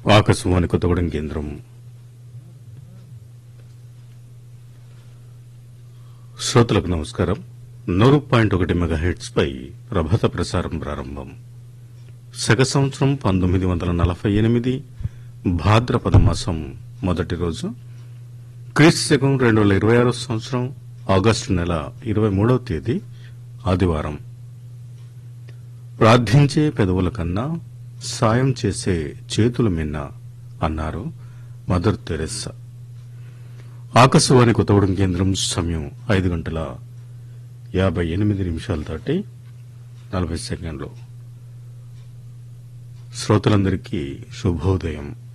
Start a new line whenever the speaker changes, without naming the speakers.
ఆకాశవాణి కొత్తగూడెం కేంద్రం శ్రోతలకు నమస్కారం నూరు పాయింట్ ఒకటి మెగాహెట్స్ పై ప్రభాత ప్రసారం ప్రారంభం శక సంవత్సరం పంతొమ్మిది వందల నలభై ఎనిమిది భాద్రపద మాసం మొదటి రోజు క్రీస్తు శకం రెండు వేల ఇరవై ఆరో సంవత్సరం ఆగస్టు నెల ఇరవై మూడవ తేదీ ఆదివారం ప్రార్థించే పెదవుల కన్నా సాయం చేసే చేతుల మిన్న అన్నారు మదర్ తెరెస్సా ఆకాశవాణి కొత్తగూడెం కేంద్రం సమయం ఐదు గంటల యాభై ఎనిమిది నిమిషాలు దాటి నలభై సెకండ్లు శ్రోతలందరికీ శుభోదయం